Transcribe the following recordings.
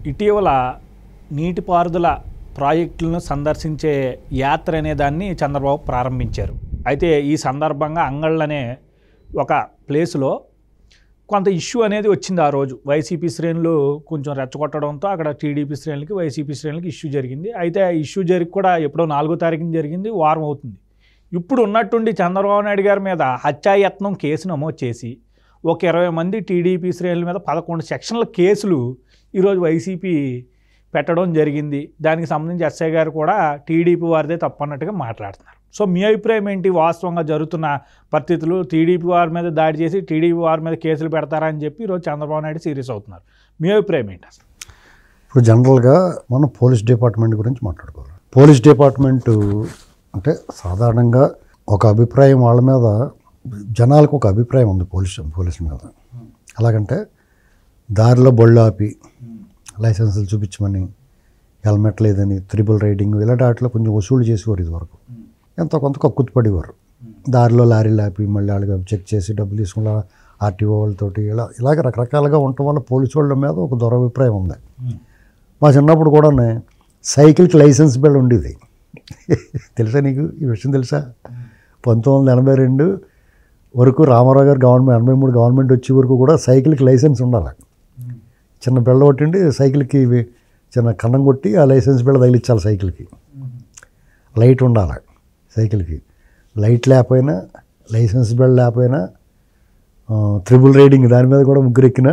ఇటీవల నీటిపారుదల ప్రాజెక్టులను సందర్శించే యాత్ర అనే దాన్ని చంద్రబాబు ప్రారంభించారు అయితే ఈ సందర్భంగా అంగళ్ళు అనే ఒక ప్లేస్లో కొంత ఇష్యూ అనేది వచ్చింది ఆ రోజు వైసీపీ శ్రేణులు కొంచెం రెచ్చగొట్టడంతో అక్కడ టీడీపీ శ్రేణులకి వైసీపీ శ్రేణులకి ఇష్యూ జరిగింది అయితే ఆ ఇష్యూ జరిగి కూడా ఎప్పుడో నాలుగో తారీఖున జరిగింది వారం అవుతుంది ఇప్పుడు ఉన్నట్టుండి చంద్రబాబు నాయుడు గారి మీద హత్యాయత్నం కేసు నమోదు చేసి ఒక ఇరవై మంది టీడీపీ శ్రేణుల మీద పదకొండు సెక్షన్ల కేసులు ఈరోజు వైసీపీ పెట్టడం జరిగింది దానికి సంబంధించి ఎస్ఐ గారు కూడా టీడీపీ వారిదే తప్పన్నట్టుగా మాట్లాడుతున్నారు సో మీ అభిప్రాయం ఏంటి వాస్తవంగా జరుగుతున్న పరిస్థితులు టీడీపీ వారి మీద దాడి చేసి టీడీపీ వారి మీద కేసులు పెడతారా అని చెప్పి ఈరోజు చంద్రబాబు నాయుడు సీరియస్ అవుతున్నారు మీ అభిప్రాయం ఏంటి అసలు ఇప్పుడు జనరల్గా మనం పోలీస్ డిపార్ట్మెంట్ గురించి మాట్లాడుకోవాలి పోలీస్ డిపార్ట్మెంట్ అంటే సాధారణంగా ఒక అభిప్రాయం వాళ్ళ మీద జనాలకు ఒక అభిప్రాయం ఉంది పోలీస్ పోలీసుల మీద ఎలాగంటే దారిలో బళ్ళు ఆపి లైసెన్సులు చూపించమని హెల్మెట్ లేదని త్రిబుల్ రైడింగ్ ఇలాంటి వాటిలో కొంచెం వసూలు చేసేవారు ఇదివరకు ఎంతో కొంత కక్కుతు పడేవారు దారిలో లారీలు ఆపి మళ్ళీ వాళ్ళకి చెక్ చేసి డబ్బులు తీసుకుని ఆర్టీఓ వాళ్ళతోటి ఇలా ఇలాగ రకరకాలుగా ఉండటం వల్ల పోలీసు వాళ్ళ మీద ఒక దురభిప్రాయం ఉంది మా చిన్నప్పుడు కూడా సైకిల్కి లైసెన్స్ బిల్ ఉండేది తెలుసా నీకు ఈ విషయం తెలుసా పంతొమ్మిది వందల ఎనభై రెండు వరకు రామారావు గారు గవర్నమెంట్ ఎనభై మూడు గవర్నమెంట్ వచ్చే వరకు కూడా సైకిల్కి లైసెన్స్ ఉండాలి చిన్న బిళ్ళ కొట్టిండి సైకిల్కి ఇవి చిన్న కన్నం కొట్టి ఆ లైసెన్స్ బిళ్ళ తగిలించాలి సైకిల్కి లైట్ ఉండాలి సైకిల్కి లైట్ లేకపోయినా లైసెన్స్ బిళ్ళ లేకపోయినా త్రిబుల్ రైడింగ్ దాని మీద కూడా ముగ్గురు ఎక్కినా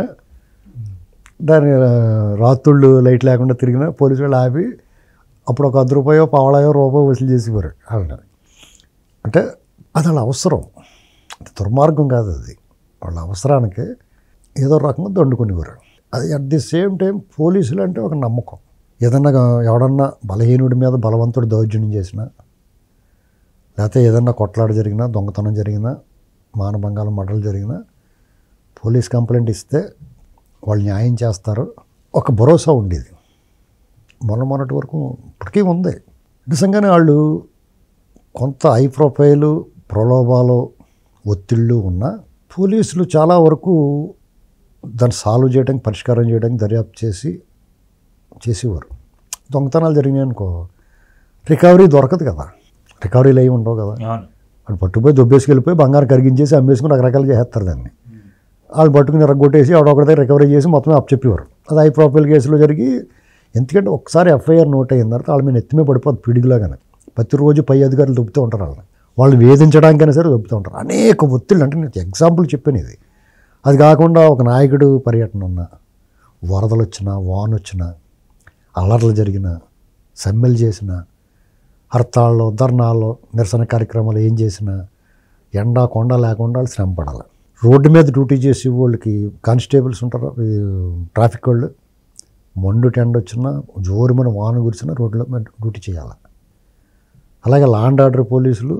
దాని ఆ, రాత్రుళ్ళు లైట్ లేకుండా తిరిగినా పోలీసు వాళ్ళు ఆపి అప్పుడు ఒక అర్ధ రూపాయో పావలాయో రూపాయో వసూలు చేసేవారు వాళ్ళని అంటే అది వాళ్ళ అవసరం అంటే దుర్మార్గం కాదు అది వాళ్ళ అవసరానికి ఏదో రకంగా దండుకునేవారు అది అట్ ది సేమ్ టైం పోలీసులు అంటే ఒక నమ్మకం ఏదన్నా ఎవడన్నా బలహీనుడి మీద బలవంతుడు దౌర్జన్యం చేసినా లేకపోతే ఏదన్నా కొట్లాట జరిగినా దొంగతనం జరిగినా మానభంగాల మడలు జరిగినా పోలీస్ కంప్లైంట్ ఇస్తే వాళ్ళు న్యాయం చేస్తారు ఒక భరోసా ఉండేది మొన్న మొన్నటి వరకు ఇప్పటికీ ఉంది నిజంగానే వాళ్ళు కొంత హై ప్రొఫైలు ప్రలోభాలు ఒత్తిళ్ళు ఉన్న పోలీసులు చాలా వరకు దాన్ని సాల్వ్ చేయడానికి పరిష్కారం చేయడానికి దర్యాప్తు చేసి చేసేవారు దొంగతనాలు జరిగినాయి అనుకో రికవరీ దొరకదు కదా రికవరీలు అయి ఉండవు కదా అవును వాళ్ళు పట్టుకుపోయి దొబ్బేసుకు వెళ్ళిపోయి బంగారం కరిగించేసి అమ్మేసుకుని రకరకాలు చేస్తారు దాన్ని వాళ్ళు పట్టుకుని రగ్గొట్టేసి ఆవిడ ఒకటి రికవరీ చేసి మొత్తం అప్పచెప్పేవారు అది హై ప్రొఫైల్ కేసులో జరిగి ఎందుకంటే ఒకసారి ఎఫ్ఐఆర్ నోట్ అయిన తర్వాత వాళ్ళ మీద ఎత్తిమే పడిపోతుంది పిడిగిలాగానే ప్రతిరోజు పై అధికారులు దొబ్బుతూ ఉంటారు వాళ్ళని వాళ్ళు వేధించడానికైనా సరే దొబ్బుతూ ఉంటారు అనేక ఒత్తిళ్ళు అంటే నేను ఎగ్జాంపుల్ చెప్పాను ఇది అది కాకుండా ఒక నాయకుడు పర్యటన ఉన్నా వరదలు వచ్చినా వాన వచ్చినా అలర్లు జరిగిన సమ్మెలు చేసిన హర్తాళ్ళు ధర్నాల్లో నిరసన కార్యక్రమాలు ఏం చేసినా ఎండ కొండ లేకుండా వాళ్ళు శ్రమ పడాలి రోడ్డు మీద డ్యూటీ చేసే వాళ్ళకి కానిస్టేబుల్స్ ఉంటారు ఈ ట్రాఫిక్ వాళ్ళు మండు టెండ వచ్చినా జోరుమైన వాన కురిసినా రోడ్ల మీద డ్యూటీ చేయాలి అలాగే లాండ్ ఆర్డర్ పోలీసులు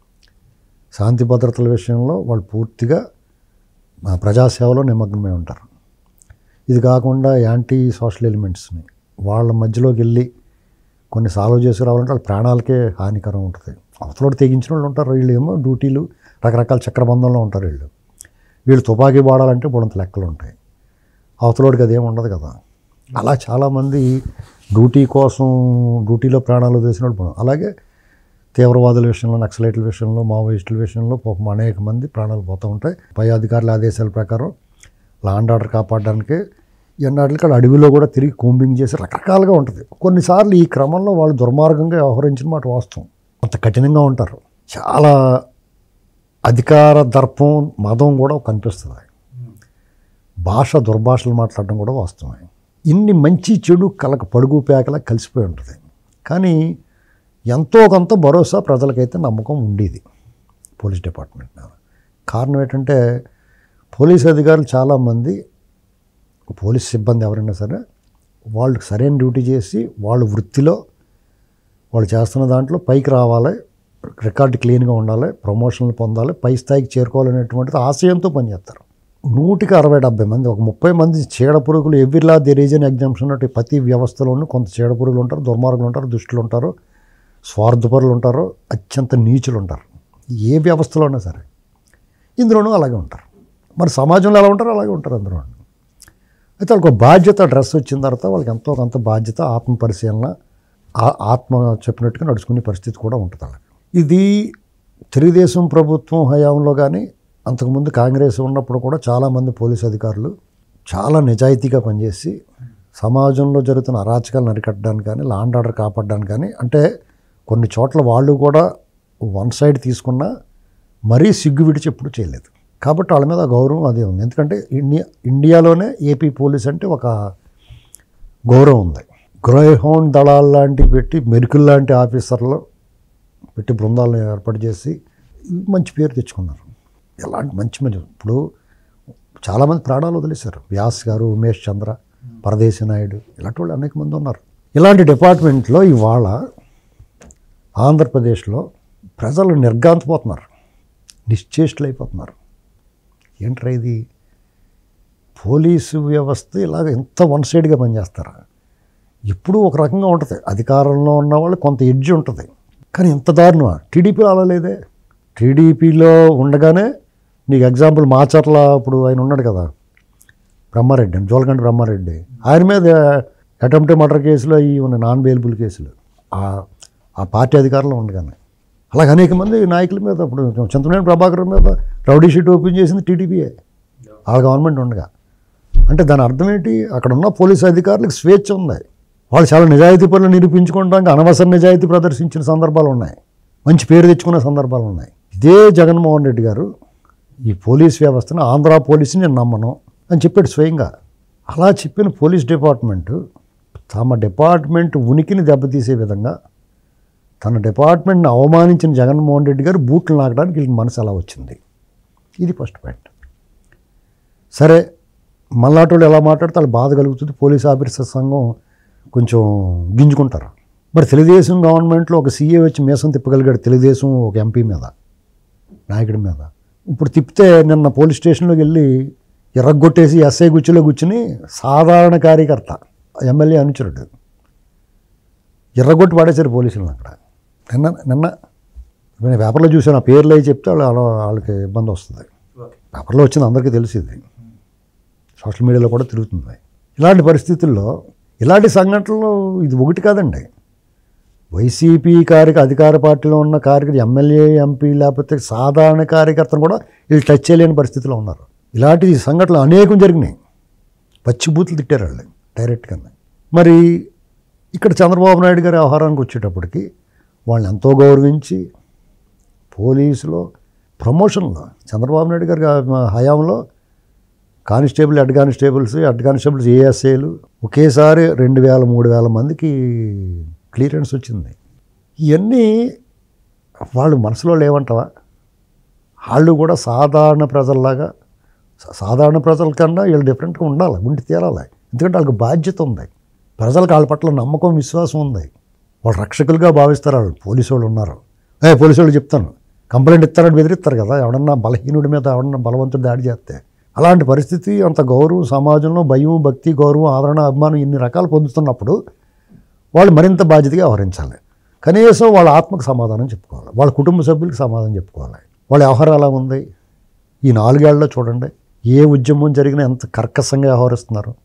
శాంతి భద్రతల విషయంలో వాళ్ళు పూర్తిగా ఆ, ప్రజాసేవలో నిమగ్నమై ఉంటారు ఇది కాకుండా యాంటీ సోషల్ ఎలిమెంట్స్ని వాళ్ళ మధ్యలోకి వెళ్ళి కొన్ని సాల్వ్ చేసి రావాలంటే వాళ్ళ ప్రాణాలకే హానికరం ఉంటుంది అవతలోడు తెగించిన వాళ్ళు ఉంటారు వీళ్ళు ఏమో డ్యూటీలు రకరకాల చక్రబంధంలో ఉంటారు వీళ్ళు వీళ్ళు తుపాకీ వాడాలంటే బుడంత లెక్కలు ఉంటాయి అవతలోడికి అదేం ఉండదు కదా అలా చాలామంది డ్యూటీ కోసం డ్యూటీలో ప్రాణాలు తీసిన వాళ్ళు ఉన్నారు. అలాగే తీవ్రవాదుల విషయంలో నక్సలైట్ల విషయంలో మావోయిస్టుల విషయంలో పాపం అనేక మంది ప్రాణాలు పోతూ ఉంటాయి పై అధికారుల ఆదేశాల ప్రకారం లాండ్ ఆర్డర్ కాపాడడానికి ఎన్నాటికి అడవిలో కూడా తిరిగి కూంబింగ్ చేసి రకరకాలుగా ఉంటుంది కొన్నిసార్లు ఈ క్రమంలో వాళ్ళు దుర్మార్గంగా వ్యవహరించిన మాట వాస్తవం అంత కఠినంగా ఉంటారు చాలా అధికార దర్పం మదం కూడా కనిపిస్తుంది భాష దుర్భాషలు మాట్లాడడం కూడా వాస్తవమే ఇన్ని మంచి చెడు కలక పడుగు పేకలా కలిసిపోయి ఉంటుంది కానీ ఎంతో కొంత భరోసా ప్రజలకైతే నమ్మకం ఉండేది పోలీస్ డిపార్ట్మెంట్ మీద కారణం ఏంటంటే పోలీస్ అధికారులు చాలామంది పోలీస్ సిబ్బంది ఎవరైనా సరే వాళ్ళు సరైన డ్యూటీ చేసి వాళ్ళ వృత్తిలో వాళ్ళు చేస్తున్న దాంట్లో పైకి రావాలి రికార్డు క్లీన్గా ఉండాలి ప్రమోషన్లు పొందాలి పై స్థాయికి చేరుకోవాలనేటువంటిది ఆశయంతో పనిచేస్తారు నూటికి అరవై డెబ్బై మంది ఒక ముప్పై మంది చీడ పురుగులు ఎవ్రీలా ది రీజన్ ఎగ్జామ్షన్ అంటే ప్రతి వ్యవస్థలోనూ కొంత చీడ పురుగులు ఉంటారు దుర్మార్గులు ఉంటారు దుష్టులు ఉంటారు స్వార్థపరులు ఉంటారు అత్యంత నీచులు ఉంటారు ఏ వ్యవస్థలో ఉన్నా సరే ఇందులోనూ అలాగే ఉంటారు మరి సమాజంలో ఎలా ఉంటారో అలాగే ఉంటారు అందులో అయితే వాళ్ళకి ఒక బాధ్యత డ్రెస్ వచ్చిన తర్వాత వాళ్ళకి ఎంతో కొంత బాధ్యత ఆత్మ పరిశీలన ఆ- ఆత్మ చెప్పినట్టుగా నడుచుకునే పరిస్థితి కూడా ఉంటుంది వాళ్ళకి ఇది తెలుగుదేశం ప్రభుత్వం హయాంలో కానీ అంతకుముందు కాంగ్రెస్ ఉన్నప్పుడు కూడా చాలామంది పోలీస్ అధికారులు చాలా నిజాయితీగా పనిచేసి సమాజంలో జరుగుతున్న అరాచకాలను అరికట్టడానికి కానీ లాండ్ ఆర్డర్ కాపాడడానికి కానీ అంటే కొన్ని చోట్ల వాళ్ళు కూడా వన్ సైడ్ తీసుకున్నా మరీ సిగ్గు విడిచి ఎప్పుడు చేయలేదు కాబట్టి వాళ్ళ మీద ఆ గౌరవం అదే ఉంది ఎందుకంటే ఇండియా ఇండియాలోనే ఏపీ పోలీస్ అంటే ఒక గౌరవం ఉంది గ్రోహౌండ్ దళాలు లాంటివి పెట్టి మెరుకుల్ లాంటి ఆఫీసర్లు పెట్టి బృందాలను ఏర్పాటు చేసి మంచి పేరు తెచ్చుకున్నారు ఎలాంటి మంచి మంచి ఇప్పుడు చాలామంది ప్రాణాలు వదిలేశారు వ్యాస్ గారు ఉమేష్ చంద్ర పరదేశి నాయుడు ఇలాంటి వాళ్ళు అనేక మంది ఉన్నారు ఇలాంటి డిపార్ట్మెంట్లో ఇవాళ ఆంధ్రప్రదేశ్లో ప్రజలు నిర్గాంతపోతున్నారు నిశ్చేష్టులు అయిపోతున్నారు ఏంట్రా ఇది పోలీసు వ్యవస్థ ఇలాగ ఎంత వన్ సైడ్గా పనిచేస్తారా ఎప్పుడూ ఒక రకంగా ఉంటుంది అధికారంలో ఉన్న వాళ్ళు కొంత ఎడ్జ్ ఉంటుంది కానీ ఇంత దారుణమా టీడీపీలో అలా లేదే టీడీపీలో ఉండగానే నీకు ఎగ్జాంపుల్ మాచర్ల ఇప్పుడు ఆయన ఉన్నాడు కదా బ్రహ్మారెడ్డి అని జోలకంటి బ్రహ్మారెడ్డి ఆయన మీద అటెంప్ట్ మర్డర్ కేసులు అవి ఉన్న నాన్ బెయిలబుల్ కేసులు ఆ- ఆ పార్టీ అధికారంలో ఉండగానే అలాగే అనేక మంది నాయకుల మీద ఇప్పుడు చంద్రనేని ప్రభాకర్ మీద రౌడీ షీట్ ఓపెన్ చేసింది టీడీపీయే వాళ్ళ గవర్నమెంట్ ఉండగా అంటే దాని అర్థం ఏంటి అక్కడ ఉన్న పోలీసు అధికారులకు స్వేచ్ఛ ఉంది వాళ్ళు చాలా నిజాయితీ పనులు నిరూపించుకోవడానికి అనవసర నిజాయితీ ప్రదర్శించిన సందర్భాలు ఉన్నాయి మంచి పేరు తెచ్చుకున్న సందర్భాలు ఉన్నాయి ఇదే జగన్మోహన్ రెడ్డి గారు ఈ పోలీస్ వ్యవస్థను ఆంధ్ర పోలీసుని నేను నమ్మను అని చెప్పాడు స్వయంగా అలా చెప్పిన పోలీస్ డిపార్ట్మెంటు తమ డిపార్ట్మెంట్ ఉనికిని దెబ్బతీసే విధంగా తన డిపార్ట్మెంట్ని అవమానించిన జగన్మోహన్ రెడ్డి గారు బూట్లు నాకడానికి వీళ్ళకి మనసు అలా వచ్చింది ఇది ఫస్ట్ పాయింట్ సరే మళ్ళాటోళ్ళు ఎలా మాట్లాడితే వాళ్ళు బాధ కలుగుతుంది పోలీస్ ఆఫీసర్ సంఘం కొంచెం గింజుకుంటారు మరి తెలుగుదేశం గవర్నమెంట్లో ఒక సీఏ వచ్చి మీసం తిప్పగలిగాడు తెలుగుదేశం ఒక ఎంపీ మీద నాయకుడి మీద ఇప్పుడు తిప్పితే నిన్న పోలీస్ స్టేషన్లోకి వెళ్ళి ఎర్రగొట్టేసి ఎస్ఐ గుచ్చిలో కూర్చుని సాధారణ కార్యకర్త ఎమ్మెల్యే అనుచరుడు ఎర్రగొట్టి పడేశారు పోలీసులను అక్కడ నిన్న నిన్న నేను పేపర్లో చూసాను ఆ పేర్లు అవి చెప్తే వాళ్ళు వాళ్ళకి ఇబ్బంది వస్తుంది పేపర్లో వచ్చింది అందరికీ తెలిసింది సోషల్ మీడియాలో కూడా తిరుగుతుంది ఇలాంటి పరిస్థితుల్లో ఇలాంటి సంఘటనలు ఇది ఒకటి కాదండి వైసీపీ కార్యక అధికార పార్టీలో ఉన్న కార్యకర్త ఎమ్మెల్యే ఎంపీ లేకపోతే సాధారణ కార్యకర్తను కూడా వీళ్ళు టచ్ చేయలేని పరిస్థితిలో ఉన్నారు ఇలాంటి సంఘటనలు అనేకం జరిగినాయి పచ్చి బూతులు తిట్టారు వాళ్ళు డైరెక్ట్గా మరి ఇక్కడ చంద్రబాబు నాయుడు గారి వ్యవహారానికి వచ్చేటప్పటికి వాళ్ళని ఎంతో గౌరవించి పోలీసులో ప్రమోషన్లో చంద్రబాబు నాయుడు గారి హయాంలో constable head constables head constables ఏఎస్ఏలు ఒకేసారి రెండు వేల మూడు వేల మందికి క్లియరెన్స్ వచ్చింది ఇవన్నీ వాళ్ళు మనసులో లేవంటావా వాళ్ళు కూడా సాధారణ ప్రజల్లాగా సా- సాధారణ ప్రజల కన్నా వీళ్ళు డిఫరెంట్గా ఉండాలి ఉండి తీరాలి ఎందుకంటే వాళ్ళకి బాధ్యత ఉంది ప్రజలకు వాళ్ళ పట్ల నమ్మకం విశ్వాసం ఉంది వాళ్ళు రక్షకులుగా భావిస్తారు వాళ్ళు పోలీసు వాళ్ళు ఉన్నారు ఏ పోలీసు వాళ్ళు చెప్తాను కంప్లైంట్ ఇస్తారని బెదిరిస్తారు కదా ఎవడన్నా బలహీనుడి మీద ఎవడన్నా బలవంతుడు దాడి చేస్తే అలాంటి పరిస్థితి అంత గౌరవం సమాజంలో భయం భక్తి గౌరవం ఆదరణ అభిమానం ఇన్ని రకాలు పొందుతున్నప్పుడు వాళ్ళు మరింత బాధ్యతగా వ్యవహరించాలి కనీసం వాళ్ళ ఆత్మకు సమాధానం చెప్పుకోవాలి వాళ్ళ కుటుంబ సభ్యులకు సమాధానం చెప్పుకోవాలి వాళ్ళ వ్యవహారం ఎలా ఉంది ఈ నాలుగేళ్లలో చూడండి ఏ ఉద్యమం జరిగినా ఎంత కర్కశంగా వ్యవహరిస్తున్నారు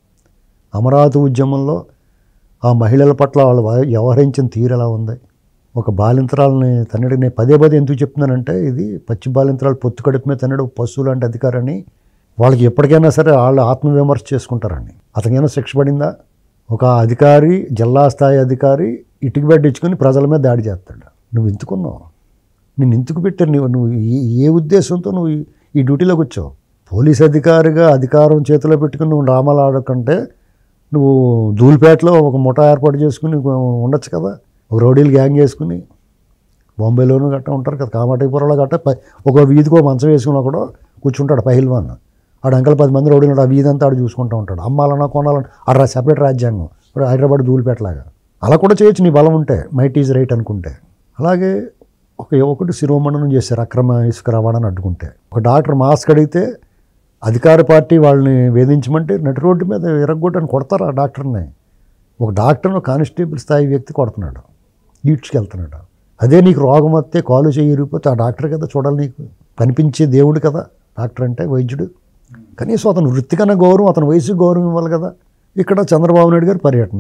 అమరావతి ఉద్యమంలో ఆ మహిళల పట్ల వాళ్ళు వ్య- వ్యవహరించిన తీరు ఎలా ఉంది ఒక బాలింతరాలని తన్నడి నేను పదే పదే ఎందుకు చెప్తున్నానంటే ఇది పచ్చి బాలింతరాలు పొత్తు కడుపు మీద తన్నడు పశువు లాంటి అధికారని వాళ్ళకి ఎప్పటికైనా సరే వాళ్ళు ఆత్మవిమర్శ చేసుకుంటారండి అతనికైనా శిక్ష పడిందా ఒక అధికారి జిల్లా స్థాయి అధికారి ఇటుకు బెడ్డించుకొని ప్రజల మీద దాడి చేస్తాడు నువ్వు ఎంతుకున్నావు నేను ఎందుకు పెట్టాను నువ్వు నువ్వు ఏ- ఏ ఉద్దేశంతో నువ్వు ఈ- ఈ డ్యూటీలోకి వచ్చావు పోలీస్ అధికారిగా అధికారం చేతిలో పెట్టుకుని నువ్వు డ్రామాలు ఆడకంటే నువ్వు ధూల్పేటలో ఒక ముఠా ఏర్పాటు చేసుకుని నువ్వు ఉండొచ్చు కదా ఒక రౌడీలు గ్యాంగ్ వేసుకుని బాంబేలోనూ గట్ట ఉంటారు కదా కామాటిపురంలో గట్ట ప- ఒక వీధికో మంచం వేసుకున్నా కూడా కూర్చుంటాడు పహిల్వాన్ ఆడు అంకల్ పది మంది రౌడీలు ఉంటాడు ఆ వీధి అంతా ఆడు చూసుకుంటూ ఉంటాడు అమ్మాలన్నా కొనాలన్నా ఆడ సెపరేట్ రాజ్యాంగం ఇప్పుడు హైదరాబాద్ ధూల్పేటలాగా అలా కూడా చేయొచ్చు నీ బలం ఉంటే మైట్ ఈజ్ రైట్ అనుకుంటే అలాగే ఒక యువకుడు శిరోమణనం చేశారు అక్రమ ఇసుక రవాణాని అడ్డుకుంటే ఒక డాక్టర్ మాస్క్ అడిగితే అధికార పార్టీ వాళ్ళని వేధించమంటే నటి రోడ్డు మీద ఎరగొట్టని కొడతారు ఆ డాక్టర్ని ఒక డాక్టర్ను కానిస్టేబుల్ స్థాయి వ్యక్తి కొడుతున్నాడు ఈడ్చుకెళ్తున్నాడు అదే నీకు రోగం వస్తే కాలు చేయి ఇరిగిపోతే ఆ డాక్టర్ కదా చూడాలి నీకు కనిపించే దేవుడు కదా డాక్టర్ అంటే వైద్యుడు కనీసం అతను వృత్తికన్నా గౌరవం అతని వయసు గౌరవం ఇవ్వాలి కదా ఇక్కడ చంద్రబాబు నాయుడు గారి పర్యటన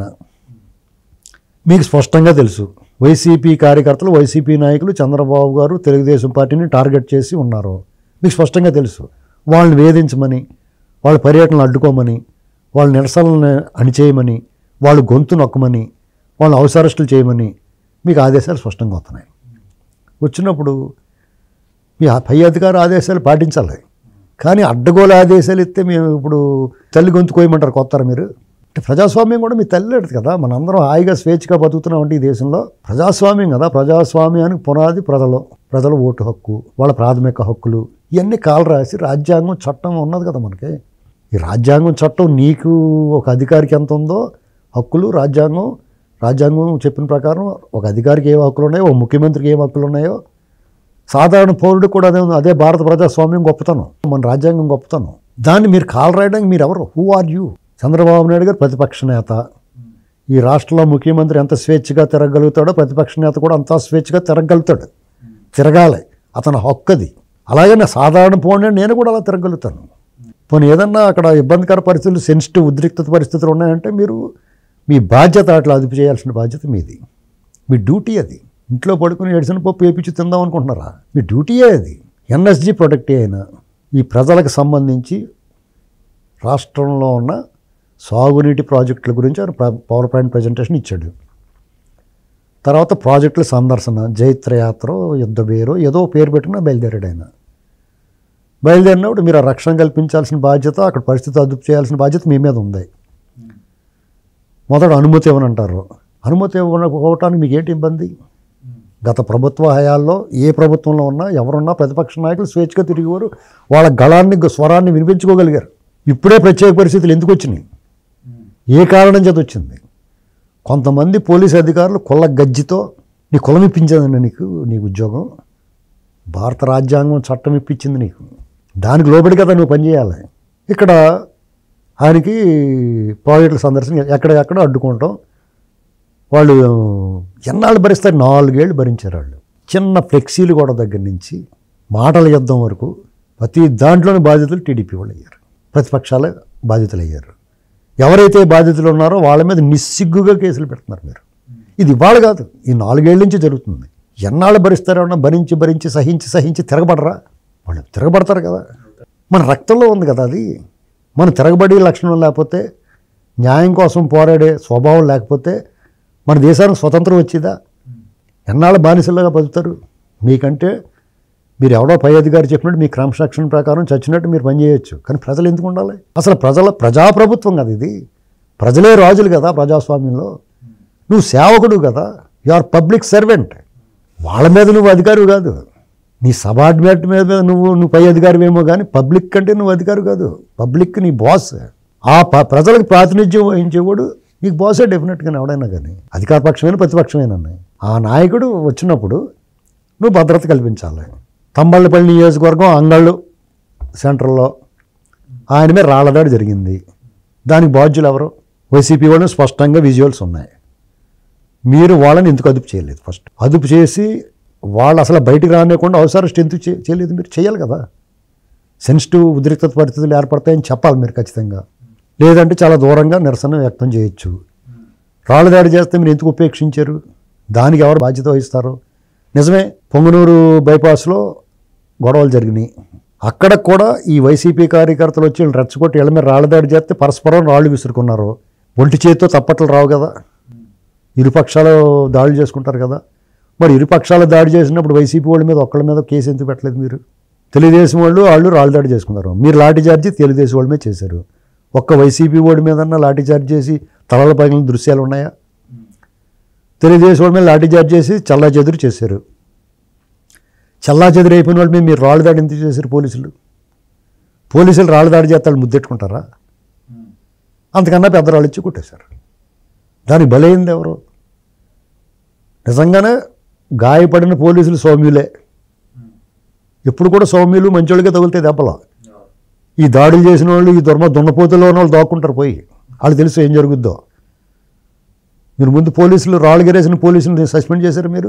మీకు స్పష్టంగా తెలుసు వైసీపీ కార్యకర్తలు వైసీపీ నాయకులు చంద్రబాబు గారు తెలుగుదేశం పార్టీని టార్గెట్ చేసి ఉన్నారు మీకు స్పష్టంగా తెలుసు వాళ్ళని వేధించమని వాళ్ళ పర్యటనలు అడ్డుకోమని వాళ్ళ నిరసనలను అణిచేయమని వాళ్ళు గొంతు నొక్కమని వాళ్ళని అవసరస్టులు చేయమని మీకు ఆదేశాలు స్పష్టంగా వస్తున్నాయి వచ్చినప్పుడు మీ ఆ పై అధికార ఆదేశాలు పాటించాలి కానీ అడ్డగోల ఆదేశాలు ఇస్తే మేము ఇప్పుడు తల్లి గొంతు కోయమంటారు కొత్తారా మీరు అంటే ప్రజాస్వామ్యం కూడా మీ తల్లి లేదు కదా మనందరం హాయిగా స్వేచ్ఛగా బతుకుతున్నాం అంటే ఈ దేశంలో ప్రజాస్వామ్యం కదా ప్రజాస్వామ్యానికి పునాది ప్రజలు ప్రజల ఓటు హక్కు వాళ్ళ ప్రాథమిక హక్కులు ఇవన్నీ కాలు రాసి రాజ్యాంగం చట్టం ఉన్నది కదా మనకి ఈ రాజ్యాంగం చట్టం నీకు ఒక అధికారికి ఎంత ఉందో హక్కులు రాజ్యాంగం రాజ్యాంగం చెప్పిన ప్రకారం ఒక అధికారికి ఏ హక్కులు ఉన్నాయో ఒక ముఖ్యమంత్రికి ఏం హక్కులు ఉన్నాయో సాధారణ పౌరుడు కూడా అదే ఉంది అదే భారత ప్రజాస్వామ్యం గొప్పతనం మన రాజ్యాంగం గొప్పతనం దాన్ని మీరు కాల్ రాయడానికి మీరు ఎవరు who are you Chandrababu Naidu గారు ప్రతిపక్ష నేత ఈ రాష్ట్రంలో ముఖ్యమంత్రి ఎంత స్వేచ్ఛగా తిరగలుగుతాడో ప్రతిపక్ష నేత కూడా అంత స్వేచ్ఛగా తిరగలుగుతాడు తిరగాలి అతని హక్కది అలాగే నా సాధారణ పౌరుడు నేను కూడా అలా తిరగలుగుతాను పోనీ ఏదన్నా అక్కడ ఇబ్బందికర పరిస్థితులు సెన్సిటివ్ ఉద్రిక్తత పరిస్థితులు ఉన్నాయంటే మీరు మీ బాధ్యత అట్లా అదుపు చేయాల్సిన బాధ్యత మీది మీ డ్యూటీ అది ఇంట్లో పడుకుని ఎడిసిన పప్పు వేపించి తిందాం అనుకుంటున్నారా మీ డ్యూటీయే అది ఎన్ఎస్జి ప్రొడక్ట్ అయినా ఈ ప్రజలకు సంబంధించి రాష్ట్రంలో ఉన్న సాగునీటి ప్రాజెక్టుల గురించి ఆయన ప్ర- పవర్ పాయింట్ ప్రజెంటేషన్ ఇచ్చాడు తర్వాత ప్రాజెక్టుల సందర్శన జైత్రయాత్ర యుద్ధ పేరు ఏదో పేరు పెట్టుకున్నా బయలుదేరాడు ఆయన బయలుదేరినప్పుడు మీరు ఆ రక్షణ కల్పించాల్సిన బాధ్యత అక్కడ పరిస్థితి అదుపు చేయాల్సిన బాధ్యత మీ మీద ఉంది మొదట అనుమతి ఇవ్వనంటారు అనుమతి ఇవ్వకపోవటానికి మీకు ఏంటి ఇబ్బంది గత ప్రభుత్వ హయాల్లో ఏ ప్రభుత్వంలో ఉన్నా ఎవరున్నా ప్రతిపక్ష నాయకులు స్వేచ్ఛగా తిరిగేవారు వాళ్ళ గళాన్ని స్వరాన్ని వినిపించుకోగలిగారు ఇప్పుడే ప్రత్యేక పరిస్థితులు ఎందుకు వచ్చినాయి ఏ కారణం చేత వచ్చింది కొంతమంది పోలీస్ అధికారులు కుల్ల గజ్జితో నీ కులం ఇప్పించదండి నీకు నీ ఉద్యోగం భారత రాజ్యాంగం చట్టం ఇప్పించింది నీకు దానికి లోబడి కదా నువ్వు పనిచేయాలి ఇక్కడ ఆయనకి ప్రాజెక్టుల సందర్శన ఎక్కడ ఎక్కడ అడ్డుకుంటాం వాళ్ళు ఎన్నాళ్ళు భరిస్తారు నాలుగేళ్ళు భరించారు వాళ్ళు చిన్న ఫ్లెక్సీలు కూడా దగ్గర నుంచి మాటల యుద్ధం వరకు ప్రతి దాంట్లోని బాధితులు టీడీపీ వాళ్ళు అయ్యారు ప్రతిపక్షాలే బాధితులు అయ్యారు ఎవరైతే బాధితులు ఉన్నారో వాళ్ళ మీద నిస్సిగ్గుగా కేసులు పెడుతున్నారు మీరు ఇది ఇవాళ కాదు ఈ నాలుగేళ్ల నుంచి జరుగుతుంది ఎన్నాళ్ళు భరిస్తారన్నా భరించి భరించి సహించి సహించి తిరగబడరా వాళ్ళు తిరగబడతారు కదా మన రక్తంలో ఉంది కదా అది మన తిరగబడి లక్షణం లేకపోతే న్యాయం కోసం పోరాడే స్వభావం లేకపోతే మన దేశానికి స్వతంత్రం వచ్చిందా ఎన్నాళ్ళ బానిసలుగా బతుకుతారు మీకంటే మీరు ఎవడో పై అధికారి చెప్పినట్టు మీ క్రమశిక్షణ ప్రకారం చచ్చినట్టు మీరు పనిచేయొచ్చు కానీ ప్రజలు ఎందుకు ఉండాలి అసలు ప్రజల ప్రజాప్రభుత్వం కదా ఇది ప్రజలే రాజులు కదా ప్రజాస్వామ్యంలో నువ్వు సేవకుడు కదా యు ఆర్ పబ్లిక్ సర్వెంట్ వాళ్ళ మీద నువ్వు అధికారి కాదు నీ సబార్డినేట్ మీద నువ్వు నువ్వు పై అధికారివేమో కానీ పబ్లిక్ కంటే నువ్వు అధికారి కాదు పబ్లిక్ నీ బాస్ ఆ ప- ప్రజలకు ప్రాతినిధ్యం వహించేవాడు నీకు బాసే డెఫినెట్గా ఎవడైనా కానీ అధికార పక్షమైన ప్రతిపక్షమైన ఆ నాయకుడు వచ్చినప్పుడు నువ్వు భద్రత కల్పించాలి తంబళ్ళపల్లి నియోజకవర్గం అంగళ్ళు సెంటర్లో ఆయన మీద రాళ్ళదాడి జరిగింది దానికి బాధ్యులు ఎవరు వైసీపీ వాళ్ళు స్పష్టంగా విజువల్స్ ఉన్నాయి మీరు వాళ్ళని ఎందుకు అదుపు చేయలేదు ఫస్ట్ అదుపు చేసి వాళ్ళు అసలు బయటికి రానివ్వకుండా అవసరం ఎందుకు చే- చేయలేదు మీరు చేయాలి కదా సెన్సిటివ్ ఉద్రిక్తత పరిస్థితులు ఏర్పడతాయని చెప్పాలి మీరు ఖచ్చితంగా లేదంటే చాలా దూరంగా నిరసన వ్యక్తం చేయొచ్చు రాళ్ళు దాడి చేస్తే మీరు ఎందుకు ఉపేక్షించారు దానికి ఎవరు బాధ్యత వహిస్తారు నిజమే పొంగనూరు బైపాస్లో గొడవలు జరిగినాయి అక్కడ కూడా ఈ వైసీపీ కార్యకర్తలు వచ్చి వీళ్ళు రెచ్చగొట్టి వీళ్ళ మీద రాళ్ళ దాడి చేస్తే పరస్పరం రాళ్ళు విసురుకున్నారు ఒంటి చేతితో తప్పట్లు రావు కదా ఇరుపక్షాలు దాడులు చేసుకుంటారు కదా మరి ఇరుపక్షాలు దాడి చేసినప్పుడు వైసీపీ వాళ్ళ మీద ఒక్కళ్ళ మీద కేసు ఎందుకు పెట్టలేదు మీరు తెలుగుదేశం వాళ్ళు వాళ్ళు రాళ్ళు దాడి చేసుకున్నారు మీరు లాఠీ చార్జీ తెలుగుదేశం వాళ్ళ మీద చేశారు ఒక్క వైసీపీ వాడి మీద లాఠీ చార్జ్ చేసి తలల పగిలిన దృశ్యాలు ఉన్నాయా తెలుగుదేశం వాళ్ళ మీద లాఠీ చార్జ్ చేసి చల్లా చెదురు చేశారు చల్లా చెదురు అయిపోయిన వాళ్ళ మీద మీరు రాళ్ళు దాడి ఎందుకు చేశారు పోలీసులు పోలీసులు రాళ్ళు దాడి చేస్తాడు ముద్దెట్టుకుంటారా అంతకన్నా పెద్ద రాళ్ళు ఇచ్చి కొట్టేశారు దానికి బలైంది ఎవరు నిజంగానే గాయపడిన పోలీసులు సౌమ్యులే ఎప్పుడు కూడా సౌమ్యులు మంచోళ్ళకే తగులుతాయి దెబ్బలు ఈ దాడులు చేసిన వాళ్ళు ఈ దుర్మ దున్నపోతుల్లో ఉన్న వాళ్ళు దాక్కుంటారు పోయి వాళ్ళు తెలుసు ఏం జరుగుద్దో మీరు ముందు పోలీసులు రాళ్ళు గెరేసిన పోలీసులు సస్పెండ్ చేశారు మీరు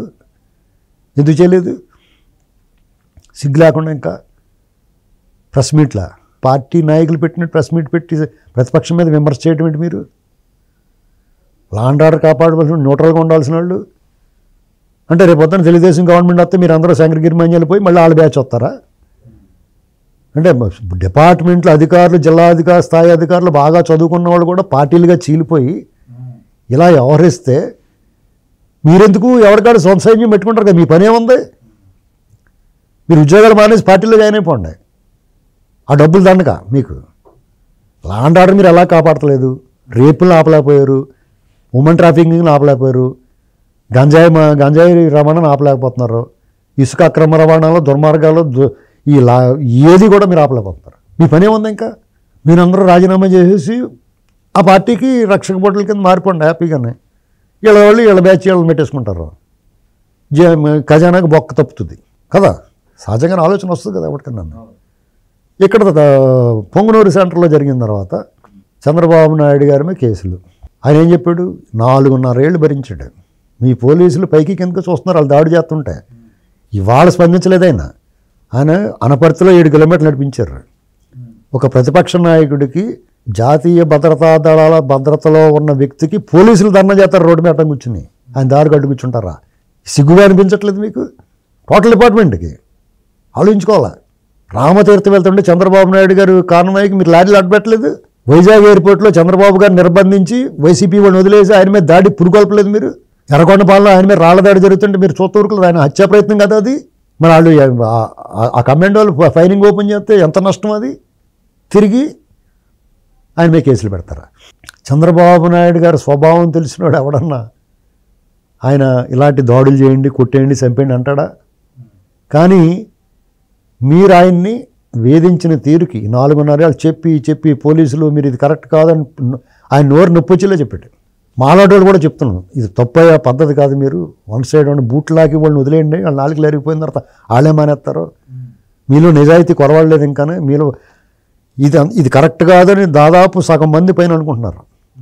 ఎందుకు చేయలేదు సిగ్గు లేకుండా ఇంకా ప్రెస్ మీట్లా పార్టీ నాయకులు పెట్టిన ప్రెస్ మీట్ పెట్టి ప్రతిపక్షం మీద విమర్శ చేయడం ఏంటి మీరు లా అండ్ ఆర్డర్ కాపాడవలసిన న్యూట్రల్గా ఉండాల్సిన వాళ్ళు అంటే రేపు పొద్దున తెలుగుదేశం గవర్నమెంట్ వస్తే మీరు అందరూ శంకరగిరి మంజాలు పోయి మళ్ళీ వాళ్ళ బ్యాచ్ వస్తారా అంటే డిపార్ట్మెంట్లో అధికారులు జిల్లా అధికార స్థాయి అధికారులు బాగా చదువుకున్న వాళ్ళు కూడా పార్టీలుగా చీలిపోయి ఇలా వ్యవహరిస్తే మీరెందుకు ఎవరికాడు సొంత సైన్యం పెట్టుకుంటారు కదా మీ పని ఏముంది మీరు ఉద్యోగాలు మానేసి పార్టీలో జాయిన్ అయిపోండి ఆ డబ్బులు దండక మీకు లా అండ్ ఆర్డర్ మీరు ఎలా కాపాడతలేదు రేపులను ఆపలేకపోయారు ఉమెన్ ట్రాఫికింగ్ని ఆపలేకపోయారు గంజాయి మా గంజాయి రవాణాను ఆపలేకపోతున్నారు ఇసుక అక్రమ రవాణాలో దుర్మార్గాలు దు- ఈ లా ఏది కూడా మీరు ఆపలేకపోతున్నారు మీ పని ఏముంది ఇంకా మీరందరూ రాజీనామా చేసేసి ఆ పార్టీకి రక్షక బొట్టల కింద మారిపోండి హ్యాపీగానే వీళ్ళ వాళ్ళు వీళ్ళ బ్యాచ్ వీళ్ళని పెట్టేసుకుంటారు జే- ఖజానాకి బొక్క తప్పుతుంది కదా సహజంగా ఆలోచన వస్తుంది కదా ఎవరికన్నా ఇక్కడ ద- పొంగునూరు సెంటర్లో జరిగిన తర్వాత చంద్రబాబు నాయుడు గారి మీద కేసులు ఆయన ఏం చెప్పాడు నాలుగున్నరేళ్ళు భరించాడు మీ పోలీసులు పైకి కిందకి చూస్తున్నారు వాళ్ళు దాడి చేస్తుంటే ఇవాళ స్పందించలేదు ఆయన ఆయన అనపర్తిలో ఏడు కిలోమీటర్లు నడిపించారు ఒక ప్రతిపక్ష నాయకుడికి జాతీయ భద్రతా దళాల భద్రతలో ఉన్న వ్యక్తికి పోలీసులు ధర్నా చేస్తారు రోడ్డు మీద అడ్డం కూర్చుని ఆయన దారి గడ్డు కూర్చుంటారా సిగ్గుగా అనిపించట్లేదు మీకు టోటల్ డిపార్ట్మెంట్కి ఆలోచించుకోవాలా రామతీర్థం వెళ్తుంటే చంద్రబాబు నాయుడు గారు కారణమయ్యకి మీరు లారీలు అడ్డపెట్టలేదు వైజాగ్ ఎయిర్పోర్ట్లో చంద్రబాబు గారు నిర్బంధించి వైసీపీ వాళ్ళని వదిలేసి ఆయన మీద దాడి పురుగొల్పలేదు మీరు ఎర్రకొండపాలెంలో ఆయన మీద రాళ్ల దాడి జరుగుతుంటే మీరు చూస్తూ ఊరుకోలేదు ఆయన హత్యా ప్రయత్నం కదా అది మరి వాళ్ళు ఆ- ఆ- ఆ కమాండ్ వాళ్ళు ఫైరింగ్ ఓపెన్ చేస్తే ఎంత నష్టం అది తిరిగి ఆయన మీద కేసులు పెడతారా చంద్రబాబు నాయుడు గారి స్వభావం తెలిసినవాడు ఎవడన్నా ఆయన ఇలాంటి దాడులు చేయండి కొట్టేయండి చంపేయండి అంటాడా కానీ మీరు ఆయన్ని వేధించిన తీరుకి నాలుగున్నరేళ్ళు చెప్పి చెప్పి పోలీసులు మీరు ఇది కరెక్ట్ కాదని ఆయన నోరు నొప్పి వచ్చేలా చెప్పాడు మాలాడోళ్ళు కూడా చెప్తున్నాను ఇది తప్పయ్యే పద్ధతి కాదు మీరు వన్ సైడ్ ఉండి బూట్లు లాగి వాళ్ళని వదిలేయండి వాళ్ళు నాలుగు లేరిపోయిన తర్వాత వాళ్ళే మానేస్తారు మీలో నిజాయితీ కొరవడలేదు ఇంకానే మీలో ఇది అన్- ఇది కరెక్ట్ కాదని దాదాపు సగం మంది పైన అనుకుంటున్నారు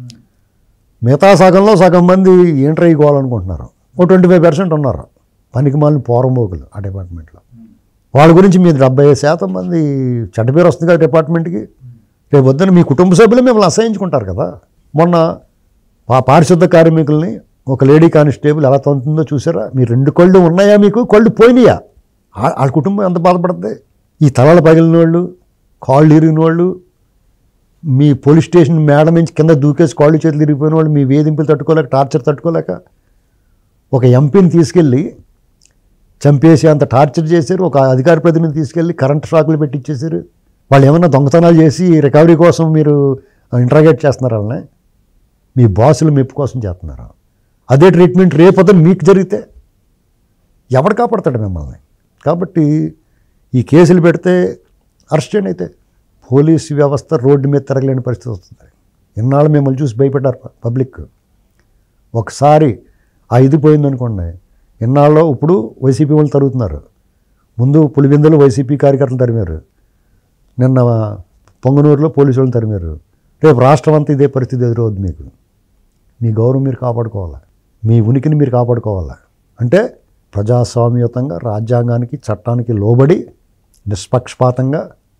మిగతా సగంలో సగం మంది ఏంట్రై అనుకుంటున్నారు ఓ ట్వంటీ ఫైవ్ పర్సెంట్ ఉన్నారు పనికి మాలిన పోరంబోకులు ఆ డిపార్ట్మెంట్లో వాళ్ళ గురించి మీరు డెబ్బై శాతం మంది చెడ్డ పేరు వస్తుంది కదా డిపార్ట్మెంట్కి రేపు వద్దని మీ కుటుంబ సభ్యులు మిమ్మల్ని అసహించుకుంటారు కదా మొన్న పా పారిశుద్ధ కార్మికుల్ని ఒక లేడీ కానిస్టేబుల్ ఎలా తంతుందో చూసారా మీ రెండు కళ్ళు ఉన్నాయా మీకు కళ్ళు పోయినాయా ఆ- వాళ్ళ కుటుంబం ఎంత బాధపడుతుంది ఈ తలలు పగిలిన వాళ్ళు కాళ్ళు ఇరిగిన వాళ్ళు మీ పోలీస్ స్టేషన్ మేడ నుంచి కింద దూకేసి కాళ్ళు చేతులు ఇరిగిపోయిన వాళ్ళు మీ వేధింపులు తట్టుకోలేక టార్చర్ తట్టుకోలేక ఒక ఎంపీని తీసుకెళ్ళి చంపేసి అంత టార్చర్ చేశారు ఒక అధికార ప్రతినిధిని తీసుకెళ్ళి కరెంట్ షాకులు పెట్టించేశారు వాళ్ళు ఏమన్నా దొంగతనాలు చేసి రికవరీ కోసం మీరు ఇంట్రాగేట్ చేస్తున్నారు వాళ్ళని మీ బాసులు మెప్పు కోసం చేస్తున్నారు అదే ట్రీట్మెంట్ రేపొద్దున మీకు జరిగితే ఎవడు కాపాడతాడు మిమ్మల్ని కాబట్టి ఈ కేసులు పెడితే అరెస్ట్ చేయండి అయితే పోలీసు వ్యవస్థ రోడ్డు మీద తిరగలేని పరిస్థితి వస్తుంది ఇన్నాళ్ళు మిమ్మల్ని చూసి భయపడ్డారు ప- పబ్లిక్ ఒకసారి ఆ ఇది పోయిందనుకోండి ఇన్నాళ్ళు ఇప్పుడు వైసీపీ వాళ్ళు తరుగుతున్నారు ముందు పులివెందులు వైసీపీ కార్యకర్తలు తరిమారు నిన్న పొంగనూరులో పోలీసు వాళ్ళు తరిమారు రేపు రాష్ట్రం అంతా ఇదే పరిస్థితి ఎదురవుద్ది మీకు మీ గౌరవం మీరు కాపాడుకోవాలి మీ ఉనికిని మీరు కాపాడుకోవాలి అంటే ప్రజాస్వామ్యయుతంగా రాజ్యాంగానికి చట్టానికి లోబడి నిష్పక్షపాతంగా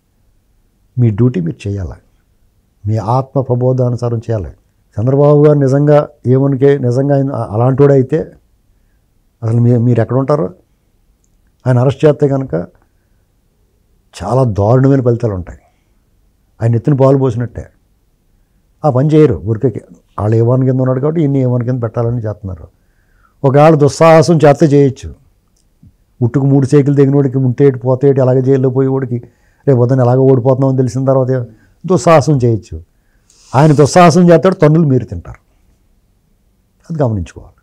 మీ డ్యూటీ మీరు చేయాలి మీ ఆత్మ ప్రబోధానుసారం చేయాలి చంద్రబాబు గారు నిజంగా ఏమనికే నిజంగా ఆయన అలాంటివాడే అయితే అసలు మీ మీరు ఎక్కడ ఉంటారు ఆయన అరెస్ట్ చేస్తే కనుక చాలా దారుణమైన ఫలితాలు ఉంటాయి ఆయన ఎత్తున పాలు పోసినట్టే ఆ పని చేయరు ఊరికే వాళ్ళు ఏవన్ కింద ఉన్నాడు కాబట్టి ఇన్ని ఏవన్ కింద పెట్టాలని చేస్తున్నారు ఒకవేళ దుస్సాహసం చేస్తే చేయొచ్చు ఉట్టుకు మూడు సైకిల్ దిగినోడికి ఉంటేటి పోతేటి అలాగే జైల్లో పోయేవాడికి రేపు పొద్దున ఎలాగ ఓడిపోతున్నామని తెలిసిన తర్వాత దుస్సాహసం చేయొచ్చు ఆయన దుస్సాహసం చేస్తాడు తన్నులు మీరు తింటారు అది గమనించుకోవాలి